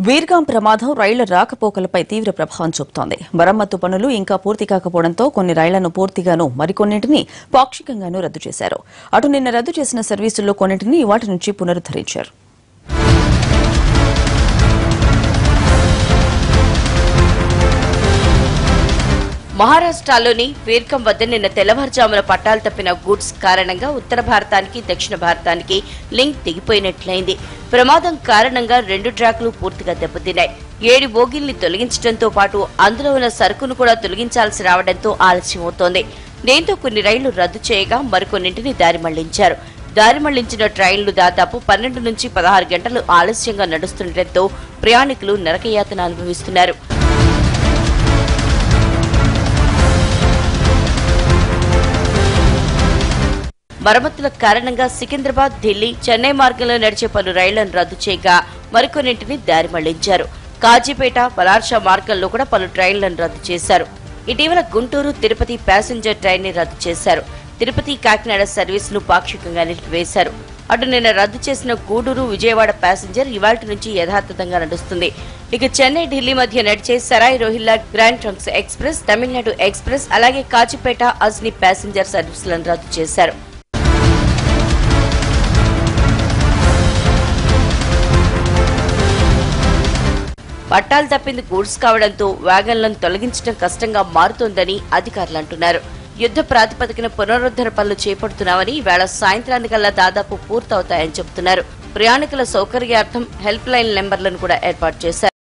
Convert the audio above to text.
వీర్గాం ప్రమాదం రైళ్ల రాకపోకలపై తీవ్ర ప్రభావం చూపుతోంది మరమ్మతు పనులు ఇంకా పూర్తి కాకపోవడంతో కొన్ని రైళ్లను పూర్తిగాను మరికొన్నింటిని పాక్షికంగాను రద్దు చేశారు అటు నిన్న రద్దు చేసిన సర్వీసుల్లో కొన్నింటిని ఇవాటి నుంచి పునరుద్దరించారు మహారాష్ట్రలోని వీర్కం వద్ద నిన్న తెల్లవారుజామున పట్టాలు తప్పిన గూడ్స్ కారణంగా ఉత్తర భారతానికి దక్షిణ భారతానికి లింక్ తెగిపోయినట్లయింది ప్రమాదం కారణంగా రెండు ట్రాక్లు పూర్తిగా దెబ్బతిన్నాయి ఏడు బోగిల్ని తొలగించడంతో పాటు అందులో ఉన్న సరుకును కూడా తొలగించాల్సి రావడంతో ఆలస్యమవుతోంది దీంతో కొన్ని రైళ్లు రద్దు చేయగా మరికొన్నింటిని దారి మళ్లించారు దారి మళ్లించిన ట్రైన్లు దాదాపు పన్నెండు నుంచి పదహారు గంటలు ఆలస్యంగా నడుస్తుండటంతో ప్రయాణికులు నరకయాతన అనుభవిస్తున్నారు మరమ్మతుల కారణంగా సికింద్రాబాద్ ఢిల్లీ చెన్నై మార్గంలో నడిచే పలు రైళ్లను రద్దు చేయగా మరికొన్నింటిని దారి మళ్లించారు కాజీపేట పలార్షా మార్గంలో కూడా పలు ట్రైన్లను రద్దు చేశారు ఇటీవల గుంటూరు తిరుపతి ప్యాసింజర్ ట్రైన్ ని రద్దు చేశారు తిరుపతి కాకినాడ సర్వీసును పాక్షికంగా నిలిపివేశారు అటు నిన్న రద్దు చేసిన గూడూరు విజయవాడ ప్యాసింజర్ ఇవాళ నుంచి యథాతథంగా నడుస్తుంది ఇక చెన్నై ఢిల్లీ మధ్య నడిచే Sarai Rohilla Grand Trunks Express Tamil Nadu Express అలాగే కాచిపేట అజ్ని ప్యాసింజర్ సర్వీసులను రద్దు చేశారు పట్టాలు తప్పింది గూడ్స్ కావడంతో వ్యాగన్లను తొలగించడం కష్టంగా మారుతోందని అధికారులు అంటున్నారు యుద్ధ ప్రాతిపదికన పునరుద్ధరణ పనులు చేపడుతున్నామని వేళ సాయంత్రానికల్లా దాదాపు పూర్తవుతాయని చెబుతున్నారు ప్రయాణికుల సౌకర్యార్థం హెల్ప్ లైన్ నెంబర్లను కూడా ఏర్పాటు చేశారు